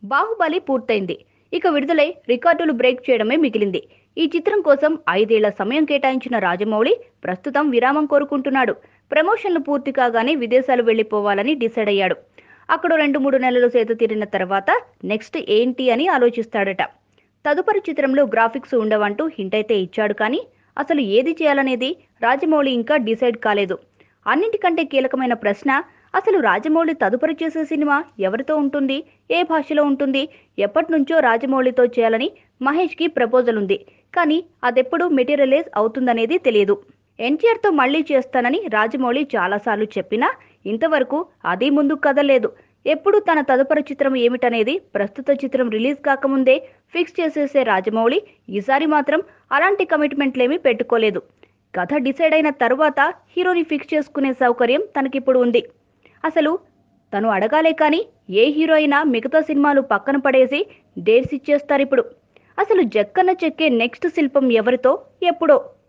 బాహుబలి పూర్తయింది ఇక విడుదలై రికార్డులు బ్రేక్ చేయడమే మిగిలింది ఈ చిత్రం కోసం ఐదేళ్ల సమయం కేటాయించిన రాజమౌళి ప్రస్తుతం విరామం కోరుకుంటున్నాడు ప్రమోషన్లు పూర్తి కాగానే విదేశాలు వెళ్లిపోవాలని డిసైడ్ అయ్యాడు అక్కడ రెండు మూడు నెలలు సేద తీరిన తర్వాత నెక్స్ట్ ఏంటి అని ఆలోచిస్తాడట తదుపరి చిత్రంలో గ్రాఫిక్స్ ఉండవంటూ హింట్ అయితే ఇచ్చాడు కానీ అసలు ఏది చేయాలనేది రాజమౌళి ఇంకా డిసైడ్ కాలేదు అన్నింటికంటే కీలకమైన ప్రశ్న అసలు రాజమౌళి తదుపరి చేసే సినిమా ఎవరితో ఉంటుంది ఏ భాషలో ఉంటుంది ఎప్పటి నుంచో రాజమౌళితో చేయాలని మహేష్కి ప్రపోజల్ ఉంది కానీ అదెప్పుడు మెటీరియలైజ్ అవుతుందనేది తెలియదు ఎన్టీఆర్తో మళ్లీ చేస్తానని రాజమౌళి చాలాసార్లు చెప్పినా ఇంతవరకు అది ముందుకు కదలేదు ఎప్పుడు తన తదుపరి చిత్రం ఏమిటనేది ప్రస్తుత చిత్రం రిలీజ్ కాకముందే ఫిక్స్ చేసేసే రాజమౌళి ఈసారి మాత్రం అలాంటి కమిట్మెంట్లేమీ పెట్టుకోలేదు కథ డిసైడ్ అయిన తరువాత హీరోని ఫిక్స్ చేసుకునే సౌకర్యం తనకిప్పుడు ఉంది అసలు తను అడగాలే కానీ ఏ హీరో అయినా మిగతా సినిమాలు పక్కన పడేసి డేట్స్ ఇచ్చేస్తారు ఇప్పుడు అసలు జక్కన్న చెక్కే నెక్స్ట్ శిల్పం ఎవరితో ఎప్పుడో